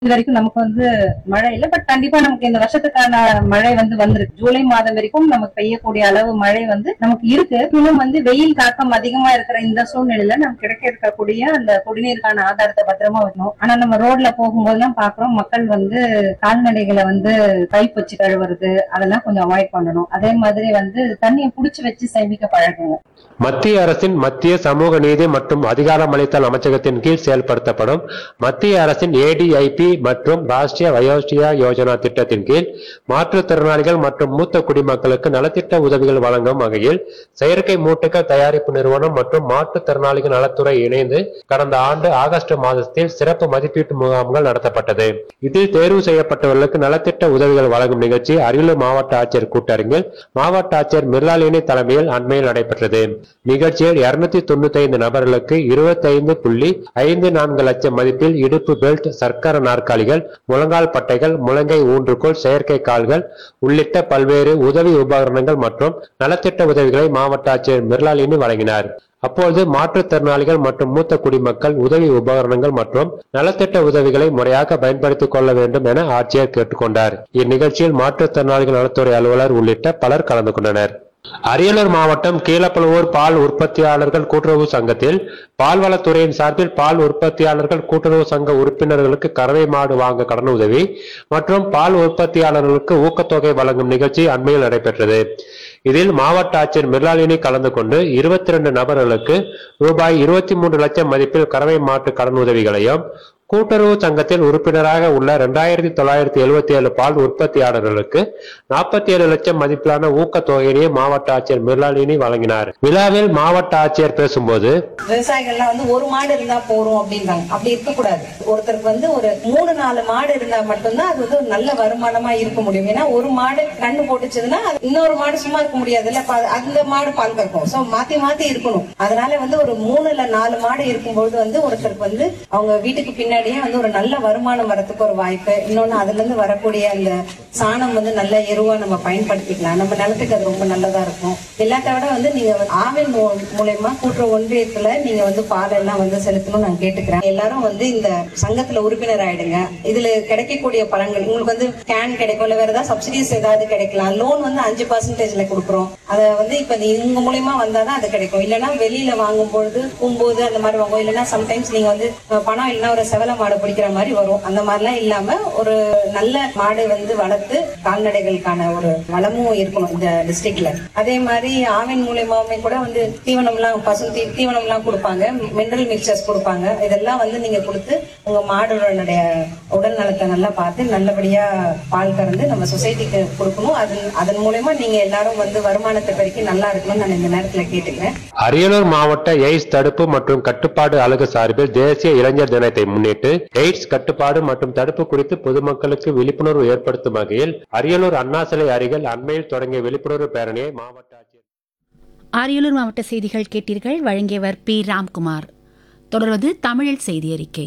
இது வரைக்கும் நமக்கு வந்து மழை இல்ல பட் கண்டிப்பா நமக்கு இந்த வருஷத்துக்கான மழை வந்து வந்திருக்கு ஜூலை மாதம் வரைக்கும் நமக்கு பெய்யக்கூடிய அளவு மழை வந்து நமக்கு இருக்கு இன்னும் வந்து வெயில் தாக்கம் அதிகமா இருக்கிற இந்த சூழ்நிலையில நமக்கு கிடைக்க இருக்கக்கூடிய அந்த குடிநீருக்கான ஆதாரத்தை பத்திரமா வைக்கணும் ஆனா நம்ம ரோட்ல போகும்போதெல்லாம் பாக்குறோம் மக்கள் வந்து கால்நடைகளை வந்து பைப் வச்சு கழுவுறது அதெல்லாம் கொஞ்சம் அவாய்ட் பண்ணணும் அதே மாதிரி வந்து தண்ணியை புடிச்சு வச்சு சேமிக்க பழகுங்க மத்திய அரசின் மத்திய சமூக நீதி மற்றும் அதிகாரமளித்தல் அமைச்சகத்தின் கீழ் செயல்படுத்தப்படும் மத்திய அரசின் ஏடிஐபி மற்றும் ராஷ்டிரிய வயோஸ்டியா யோஜனா திட்டத்தின் கீழ் மாற்றுத்திறனாளிகள் மற்றும் மூத்த குடிமக்களுக்கு நலத்திட்ட உதவிகள் வழங்கும் வகையில் செயற்கை மூட்டுகள் தயாரிப்பு நிறுவனம் மற்றும் மாற்றுத்திறனாளிகள் நலத்துறை இணைந்து கடந்த ஆண்டு ஆகஸ்ட் மாதத்தில் சிறப்பு மதிப்பீட்டு முகாம்கள் நடத்தப்பட்டது இதில் தேர்வு செய்யப்பட்டவர்களுக்கு நலத்திட்ட உதவிகள் வழங்கும் நிகழ்ச்சி அரியலூர் மாவட்ட ஆட்சியர் கூட்டரங்கில் மாவட்ட ஆட்சியர் மிர்லாலினி தலைமையில் அண்மையில் நடைபெற்றது நிகழ்ச்சியில் இருநூத்தி தொண்ணூத்தி ஐந்து நபர்களுக்கு இருபத்தி ஐந்து புள்ளி ஐந்து நான்கு லட்சம் மதிப்பில் இடுப்பு பெல்ட் சர்க்கர நாற்காலிகள் முழங்கால் பட்டைகள் முழங்கை ஊன்றுகோல் செயற்கை கால்கள் உள்ளிட்ட பல்வேறு உதவி உபகரணங்கள் மற்றும் நலத்திட்ட உதவிகளை மாவட்ட ஆட்சியர் மிர்லாலினி வழங்கினார் அப்பொழுது மாற்றுத்திறனாளிகள் மற்றும் மூத்த குடிமக்கள் உதவி உபகரணங்கள் மற்றும் நலத்திட்ட உதவிகளை முறையாக பயன்படுத்திக் கொள்ள வேண்டும் என ஆட்சியர் கேட்டுக்கொண்டார் இந்நிகழ்ச்சியில் மாற்றுத்திறனாளிகள் நலத்துறை அலுவலர் உள்ளிட்ட பலர் கலந்து கொண்டனர் அரியலூர் மாவட்டம் கீழப்பழுவூர் பால் உற்பத்தியாளர்கள் கூட்டுறவு சங்கத்தில் பால்வளத்துறையின் சார்பில் பால் உற்பத்தியாளர்கள் கூட்டுறவு சங்க உறுப்பினர்களுக்கு கறவை மாடு வாங்க கடன் உதவி மற்றும் பால் உற்பத்தியாளர்களுக்கு ஊக்கத்தொகை வழங்கும் நிகழ்ச்சி அண்மையில் நடைபெற்றது இதில் மாவட்ட ஆட்சியர் மிர்லாலினி கலந்து கொண்டு இருபத்தி ரெண்டு நபர்களுக்கு ரூபாய் இருபத்தி மூன்று லட்சம் மதிப்பில் கறவை மாட்டு கடன் உதவிகளையும் கூட்டுறவு சங்கத்தில் உறுப்பினராக உள்ள இரண்டாயிரத்தி தொள்ளாயிரத்தி எழுபத்தி ஏழு பால் உற்பத்தியாளர்களுக்கு நாற்பத்தி ஏழு லட்சம் மதிப்பிலான ஊக்கத்தொகையினை மாவட்ட ஆட்சியர் மிர்லாலினி வழங்கினார் விழாவில் மாவட்ட ஆட்சியர் பேசும்போது விவசாயிகள்லாம் வந்து ஒரு மாடு இருந்தா போறோம் அப்படின்றாங்க அப்படி இருக்கக்கூடாது ஒருத்தருக்கு வந்து ஒரு மூணு நாலு மாடு இருந்தா மட்டும்தான் அது வந்து ஒரு நல்ல வருமானமா இருக்க முடியும் ஏன்னா ஒரு மாடு கண்ணு போட்டுச்சுன்னா அது இன்னொரு மாடு சும்மா இருக்க முடியாது இல்ல பா- அந்த மாடு பால் கறக்கும் சோ மாத்தி மாத்தி இருக்கணும் அதனால வந்து ஒரு மூணு இல்ல நாலு மாடு இருக்கும்போது வந்து ஒருத்தருக்கு வந்து அவங்க வீட்டுக்கு பின்னாடியே வந்து ஒரு நல்ல வருமானம் வரதுக்கு ஒரு வாய்ப்பு இன்னொன்னு அதுல இருந்து வரக்கூடிய அந்த சாணம் வந்து நல்ல எருவா நம்ம பயன்படுத்திக்கலாம் நம்ம நிலத்துக்கு அது ரொம்ப நல்லதா இருக்கும் எல்லாத்த விட வந்து நீங்க வந்து ஆவின் மூ- மூலயமா கூட்டுறவு ஒன்றியத்துல நீங்க வந்து பால் எல்லாம் வந்து செலுத்தணும்னு நான் கேட்டுக்கிறேன் எல்லாரும் வந்து இந்த சங்கத்துல உறுப்பினர் ஆயிடுங்க இதுல கிடைக்கக்கூடிய பலன்கள் உங்களுக்கு வந்து கேன் கிடைக்கும் இல்ல வேற ஏதாவது சப்சிடிஸ் ஏதாவது கிடைக்கலாம் லோன் வந்து அஞ்சு பர்சன்டேஜ்ல கொடுக்குறோம் அதை வந்து இப்ப நீ இவங்க மூலியமா வந்தாதான் அது கிடைக்கும் இல்லைன்னா வெளியில வாங்கும் பொழுது பூம்போது அந்த மாதிரி வாங்குவோம் இல்லைன்னா சம்டைம்ஸ் நீங்க வந்து அஹ், பணம் இல்லைன்னா ஒரு செவல மாடு பிடிக்கிற மாதிரி வரும் அந்த மாதிரிலாம் இல்லாம ஒரு நல்ல மாடு வந்து வளர்த்து கால்நடைகளுக்கான ஒரு வளமும் இருக்கணும் இந்த டிஸ்ட்ரிக்ட்ல அதே மாதிரி ஆவின் மூலியமாவுமே கூட வந்து தீவனம்லாம் பசு தீ தீவனம்லாம் கொடுப்பாங்க மினரல் மிக்சர்ஸ் கொடுப்பாங்க இதெல்லாம் வந்து நீங்க கொடுத்து உங்க மாடுடைய உடல் நலத்தை நல்லா பார்த்து நல்லபடியா பால் கறந்து நம்ம சொசைட்டிக்கு கொடுக்கணும் அதன் அதன் மூலயமா நீங்க எல்லாரும் வந்து வருமானத்தை பெருக்கி நல்லா இருக்கணும்னு நான் இந்த நேரத்துல கேட்டுக்கிறேன் அரியலூர் மாவட்ட எய்ட்ஸ் தடுப்பு மற்றும் கட்டுப்பாடு அலகு சார்பில் தேசிய இளைஞர் தினத்தை முன்னிட்டு எய்ட்ஸ் கட்டுப்பாடு மற்றும் தடுப்பு குறித்து பொதுமக்களுக்கு விழிப்புணர்வு ஏற்படுத்தும் வகையில் அரியலூர் அண்ணா சிலை அருகில் அண்மையில் தொடங்கிய விழிப்புணர்வு பேரணியை மாவட்ட ஆட்சியர் அரியலூர் மாவட்ட செய்திகள் கேட்டீர்கள் வழங்கியவர் பி ராம்குமார் தொடர்வது தமிழில் செய்தி அறிக்கை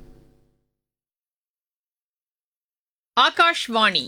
ஆகாஷ்வாணி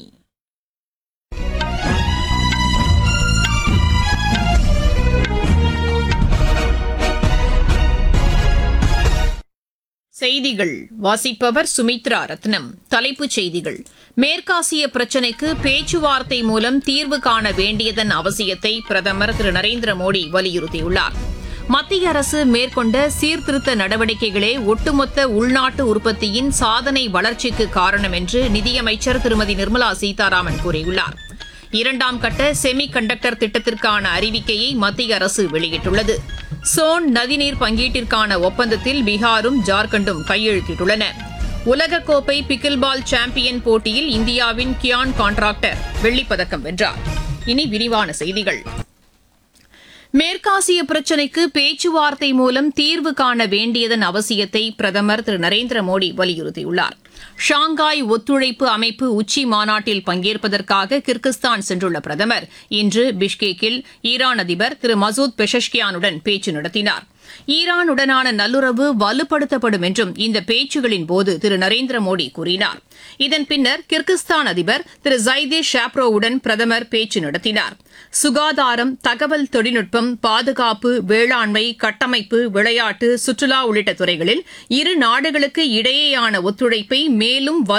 செய்திகள் வாசிப்பவர் சுமித்ரா ரத்னம் தலைப்புச் செய்திகள் மேற்காசிய பிரச்சினைக்கு பேச்சுவார்த்தை மூலம் தீர்வு காண வேண்டியதன் அவசியத்தை பிரதமர் திரு நரேந்திர மோடி வலியுறுத்தியுள்ளார் மத்திய அரசு மேற்கொண்ட சீர்திருத்த நடவடிக்கைகளே ஒட்டுமொத்த உள்நாட்டு உற்பத்தியின் சாதனை வளர்ச்சிக்கு காரணம் என்று நிதியமைச்சர் திருமதி நிர்மலா சீதாராமன் கூறியுள்ளார் இரண்டாம் கட்ட செமி கண்டக்டர் திட்டத்திற்கான அறிவிக்கையை மத்திய அரசு வெளியிட்டுள்ளது சோன் நதிநீர் பங்கீட்டிற்கான ஒப்பந்தத்தில் பீகாரும் ஜார்க்கண்டும் கையெழுத்திட்டுள்ளன உலகக்கோப்பை பிக்கில்பால் சாம்பியன் போட்டியில் இந்தியாவின் கியான் கான்ட்ராக்டர் வெள்ளிப்பதக்கம் வென்றார் இனி விரிவான செய்திகள் மேற்காசிய பிரச்சினைக்கு பேச்சுவார்த்தை மூலம் தீர்வு காண வேண்டியதன் அவசியத்தை பிரதமர் திரு நரேந்திர மோடி வலியுறுத்தியுள்ளார் ஷாங்காய் ஒத்துழைப்பு அமைப்பு உச்சி மாநாட்டில் பங்கேற்பதற்காக கிர்கிஸ்தான் சென்றுள்ள பிரதமர் இன்று பிஷ்கேக்கில் ஈரான் அதிபர் திரு மசூத் பெஷஷ்கியானுடன் பேச்சு நடத்தினார் ஈரானுடனான நல்லுறவு வலுப்படுத்தப்படும் என்றும் இந்த பேச்சுகளின் போது திரு நரேந்திர மோடி கூறினார் இதன் பின்னர் கிர்கிஸ்தான் அதிபர் திரு ஜைதே ஷாப்ரோவுடன் பிரதமர் பேச்சு நடத்தினார் சுகாதாரம் தகவல் தொழில்நுட்பம் பாதுகாப்பு வேளாண்மை கட்டமைப்பு விளையாட்டு சுற்றுலா உள்ளிட்ட துறைகளில் இரு நாடுகளுக்கு இடையேயான ஒத்துழைப்பை மேலும்